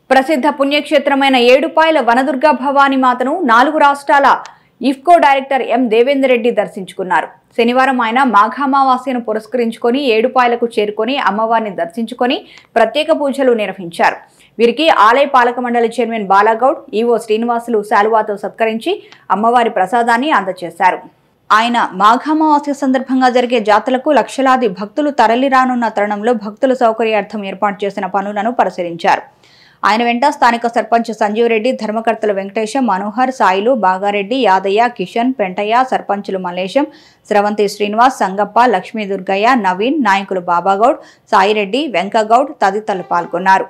ప్రసిద్ధ పుణ్యక్షేత్రమైన ఏడుపాయల వనదుర్గా భవానీ మాతను నాలుగు రాష్ట్రాల ఇఫ్కో డైరెక్టర్ ఎం దేవేందర్ రెడ్డి దర్శించుకున్నారు శనివారం ఆయన మాఘామావాస్యను పురస్కరించుకొని ఏడుపాయలకు చేరుకొని అమ్మవారిని దర్శించుకొని ప్రత్యేక పూజలు నిర్వహించారు వీరికి ఆలయ పాలక మండలి చైర్మన్ బాలాగౌడ్ ఈవో శ్రీనివాసులు శాలువాతో సత్కరించి అమ్మవారి ప్రసాదాన్ని అందజేశారు ఆయన మాఘామావాస్య సందర్భంగా జరిగే జాతరకు లక్షలాది భక్తులు తరలిరానున్న తరుణంలో భక్తుల సౌకర్యార్థం ఏర్పాటు చేసిన పనులను పరిశీలించారు ఆయన వెంట స్థానిక సర్పంచ్ సంజీవ్ రెడ్డి ధర్మకర్తలు వెంకటేశం మనోహర్ సాయిలు బాగారెడ్డి యాదయ్య కిషన్ పెంటయ్య సర్పంచులు మల్లేశం స్రవంతి శ్రీనివాస్ సంగప్ప లక్ష్మీ దుర్గయ్య నవీన్ నాయకులు బాబాగౌడ్ సాయిరెడ్డి వెంకగౌడ్ తదితరులు పాల్గొన్నారు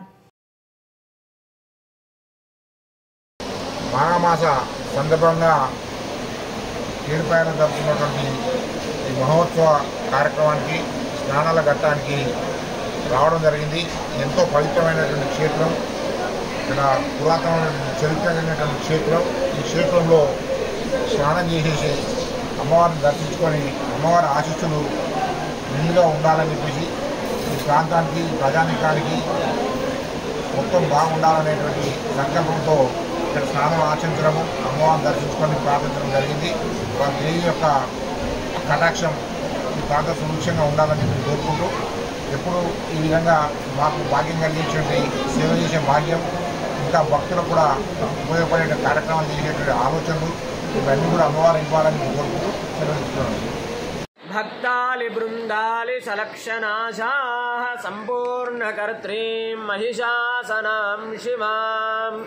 మాఘమాస సందర్భంగా ఏడుపాయలు జరుపుకున్నటువంటి ఈ మహోత్సవ కార్యక్రమానికి స్నానాల ఘట్టానికి రావడం జరిగింది ఎంతో పవిత్రమైనటువంటి క్షేత్రం ఇక్కడ పురాతనమైనటువంటి చరిత్ర కలిగినటువంటి క్షేత్రం ఈ క్షేత్రంలో స్నానం చేసేసి అమ్మవారిని దర్శించుకొని అమ్మవారి ఆశీస్సులు నిండుగా ఉండాలని చెప్పేసి ఈ ప్రాంతానికి ఈ ప్రజానీకానికి మొత్తం బాగుండాలనేటువంటి సంకల్పంతో ఇక్కడ స్నానం ఆచరించడము అమ్మవారిని దర్శించుకొని ప్రార్థించడం జరిగింది వారి దేవి యొక్క కటాక్షం ఈ ప్రాంత సుభిక్షంగా ఉండాలని చెప్పి కోరుకుంటూ ఎప్పుడు ఈ విధంగా మాకు భాగ్యం కలిగించేటువంటి సేవ చేసే భాగ్యం ఇంకా భక్తులకు కూడా ఉపయోగపడే కార్యక్రమాలు చేసేటువంటి ఆలోచనలు ఇవన్నీ కూడా అమ్మవారు ఇవ్వాలని కోరుకుంటూ సెలవుస్తున్నాను భక్తాలి బృందాలి సలక్షణాశాः सम्पूर्णकर्त्रीं महिषासनां शिवां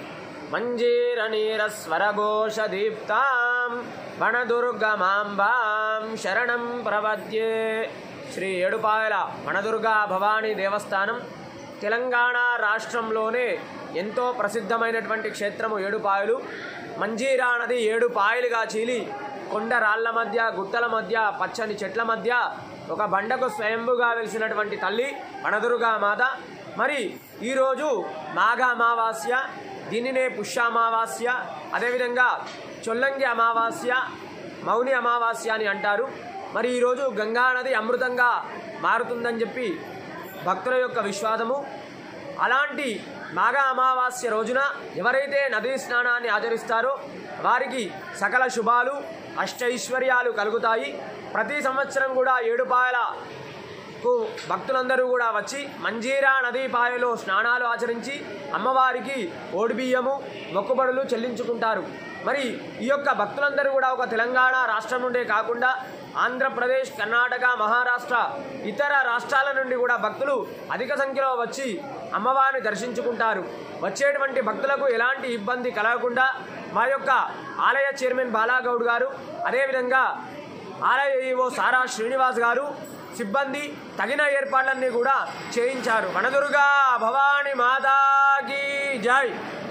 मञ्जीरनीरस्वरघोषदीप्तां వనదుర్గమాంబాం శరణం ప్రపద్యే శ్రీ ఏడుపాయల వనదుర్గా భవానీ దేవస్థానం తెలంగాణ రాష్ట్రంలోనే ఎంతో ప్రసిద్ధమైనటువంటి క్షేత్రము ఏడుపాయలు మంజీరా నది ఏడు పాయలుగా చీలి కొండ రాళ్ల మధ్య గుట్టల మధ్య పచ్చని చెట్ల మధ్య ఒక బండకు స్వయంభుగా వెలిసినటువంటి తల్లి వనదుర్గా మాత మరి ఈరోజు మాఘ అమావాస్య దీనినే పుష్యామావాస్య అదేవిధంగా చొల్లంగి అమావాస్య మౌని అమావాస్య అని అంటారు మరి ఈరోజు గంగానది అమృతంగా మారుతుందని చెప్పి భక్తుల యొక్క విశ్వాసము అలాంటి మాఘ అమావాస్య రోజున ఎవరైతే నదీ స్నానాన్ని ఆచరిస్తారో వారికి సకల శుభాలు అష్టైశ్వర్యాలు కలుగుతాయి ప్రతి సంవత్సరం కూడా ఏడుపాయలకు భక్తులందరూ కూడా వచ్చి మంజీరా నదీ పాయలో స్నానాలు ఆచరించి అమ్మవారికి ఓడిబియ్యము మొక్కుబడులు చెల్లించుకుంటారు మరి ఈ యొక్క భక్తులందరూ కూడా ఒక తెలంగాణ రాష్ట్రం నుండే కాకుండా ఆంధ్రప్రదేశ్ కర్ణాటక మహారాష్ట్ర ఇతర రాష్ట్రాల నుండి కూడా భక్తులు అధిక సంఖ్యలో వచ్చి అమ్మవారిని దర్శించుకుంటారు వచ్చేటువంటి భక్తులకు ఎలాంటి ఇబ్బంది కలగకుండా మా యొక్క ఆలయ చైర్మన్ బాలాగౌడ్ గారు అదేవిధంగా ఆలయ ఈవో సారా శ్రీనివాస్ గారు సిబ్బంది తగిన ఏర్పాట్లన్నీ కూడా చేయించారు వనదుర్గా భవాని మాతాకి జై